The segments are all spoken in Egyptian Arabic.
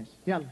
ماشي يلا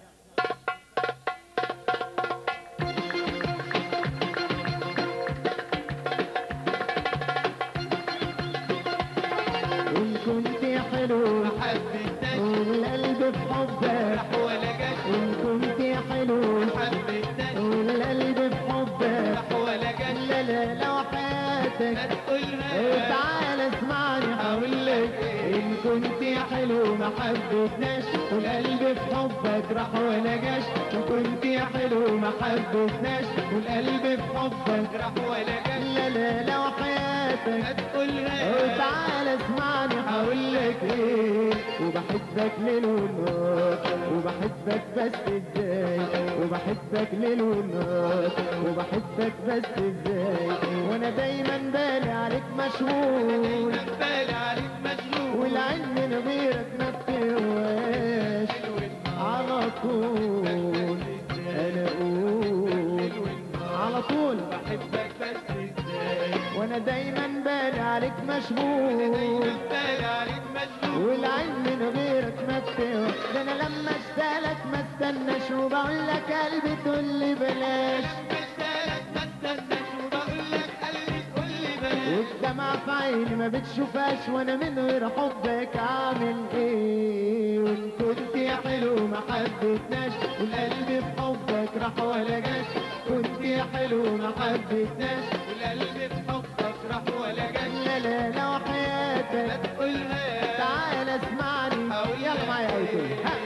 إن كنت حلو حبيتك والقلب في حبك راح ولا جاش إن كنت حلو حبيتك والقلب في حبك راح ولا جاش لا لا لو ما حياتك تقولها تعال اسمعني هقول لك ان كنت حلو ما حبيتناش والقلب في حبك راح ولا جاش ان كنت حلو ما حبيتناش والقلب في حبك راح ولا جاش لا لا لو ما حياتك تقولها تعال اسمعني هقول لك ايه وبحبك ليل ونهار وبحبك بس ازاي وبحبك ليل ونهار وبحبك بس ازاي وانا دايما بالي عليك مشغول بالي عليك مشغول والعين من غيرك ما بتهواش على طول انا اقول على طول بحبك بس ازاي وانا دايما بالي عليك مشغول بالي عليك مشغول والعين من غيرك ما بتهوى ده انا لما اشتغلك ما استناش وبقول لك قلبي تقول لي بلاش مشتاق ما استناش وبقول لك قلبي تقول لي بلاش والدمع في عيني ما بتشوفهاش وانا من غير حبك عامل ايه وان كنت يا حلو ما حبيتناش والقلب في حبك راح ولا جاش كنت يا حلو ما حبيتناش والقلب في حبك راح ولا جاش لا لا لو ما حياتك تقولها تعال اسمعني هقول يلا معايا لك ايتون إيه. ها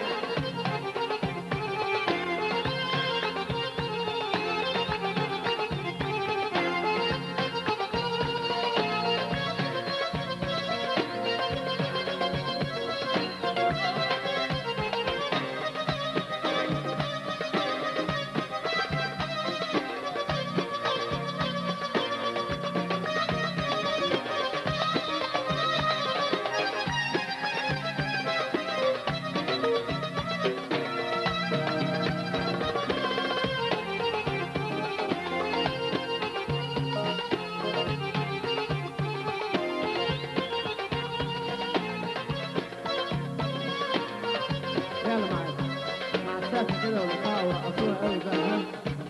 يلا معايا مع السقف كده والقاع ورقصوها قوي بقى ها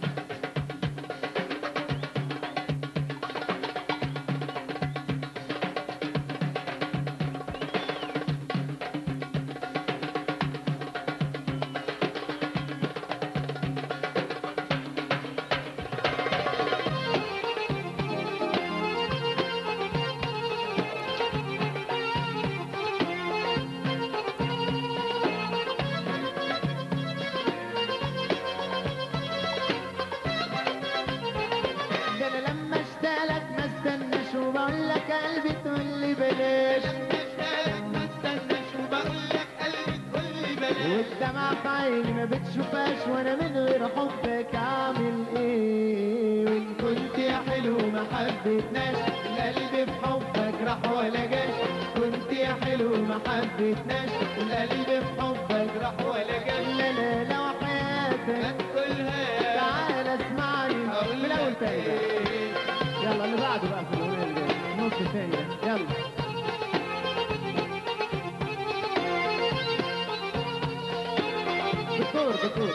ده انا لما اشتغلك ما استناش وبقول لك قلبي تقول لي بلاش مشتاق ما استناش وبقول لك قلبي تقول لي بلاش والدمع في عيني ما بتشوفهاش وانا من غير حبك عامل ايه وان كنت يا حلو ما حبيتناش القلب في حبك راح ولا جاش كنت يا حلو ما حبيتناش القلب في حبك راح ولا جاش لا لا لو ما حياتك تقولها تعال اسمعني هقول من الاول لك تاني بقى. إيه. يلا اللي بعده بقى في الاغنيه اللي جايه نص ثانيه يلا دكتور دكتور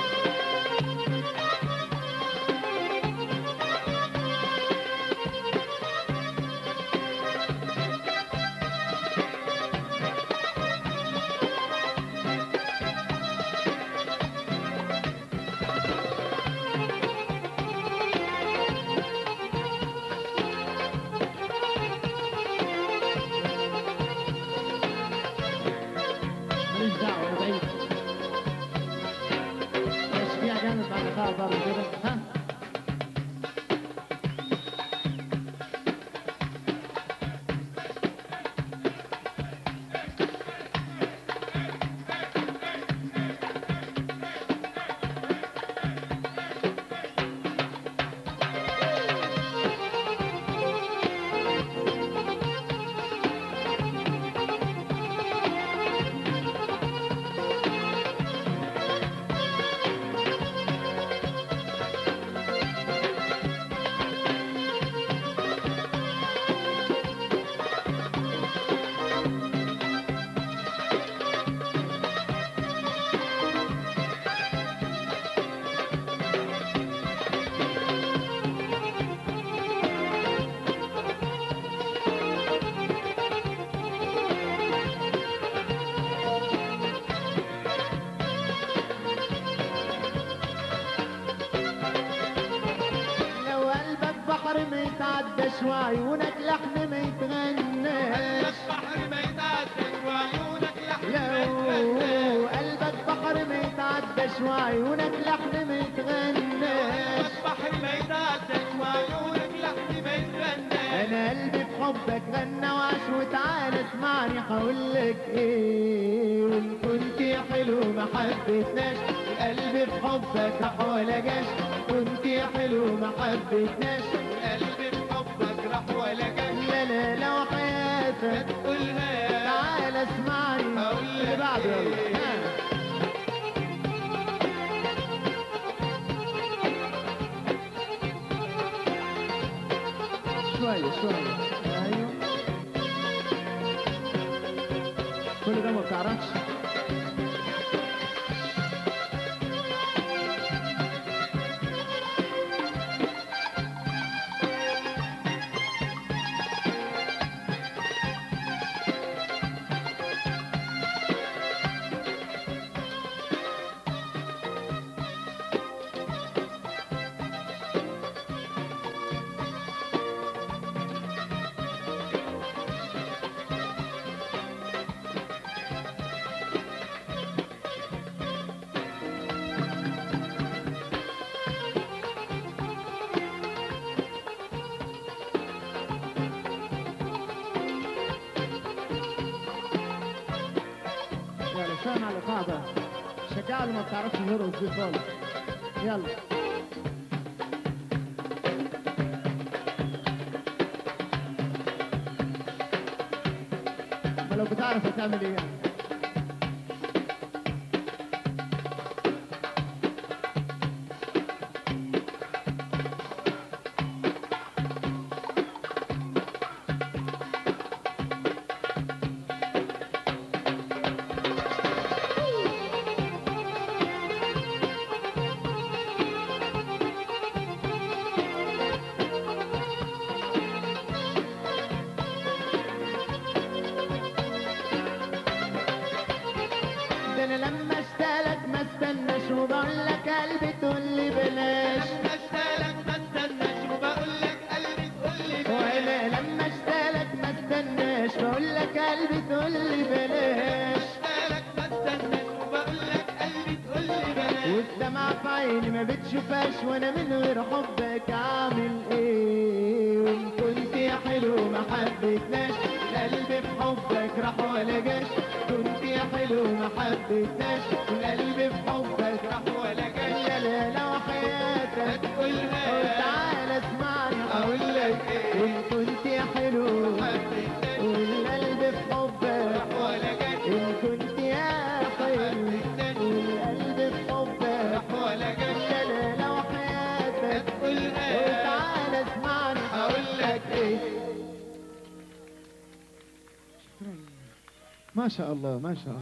ماليش دعوه انا بعيد تشجيع جامد بعد خالد برضه كده ها يتعداش وعيونك لحن ما يتغناش البحر ما يتعداش وعيونك لحن ما لو قلبك بحر ما يتعداش وعيونك لحن ما يتغناش البحر ما يتعداش وعيونك لحن ما يتغناش انا قلبي في حبك غنى وعاش وتعالى اسمعني هقولك ايه وان كنت يا حلو ما حبيتناش قلبي في حبك راح ولا جاش كنت يا حلو ما حبيتناش قلبي بحبك راح ولا جاش لا لا لا ما وحياتك تقولها تعالى اسمعني هقول اللي لك بعده يلا إيه. ها. شوية شوية ايوه كل ده ما بتعرفش يلا سامع الايقاع ده شجع اللي ما بتعرفش ترقص دي خالص يلا ما لو بتعرف هتعمل ايه يعني ده انا لما اشتغلك ما استناش وبقول لك قلبي تقول لي بلاش لما اشتغلك ما استناش وبقول لك قلبي تقول لي وانا لما اشتغلك ما استناش بقول لك قلبي تقول لي بلاش اشتغلك ما استناش وبقول لك قلبي تقول لي بلاش والدمع في عيني ما بتشوفهاش وانا من غير حبك اعمل ايه وان كنت يا حلو ما حبيتناش قلبي في حبك راح ولا جاش كنت يا حلو ما حبيتناش قلبي في حبك راح ولا جاش لا لا لا ما وحياتك تقولها تعالى اسمعني اقول لك ايه وان كنت يا حلو حبيتني والقلب في حبك راح ولا جاش إن كنت يا حلو والقلب في حبك راح ولا جاش لا لا لا ما وحياتك تقولها وتعالى اسمعني اقول لك ايه ما شاء الله ما شاء الله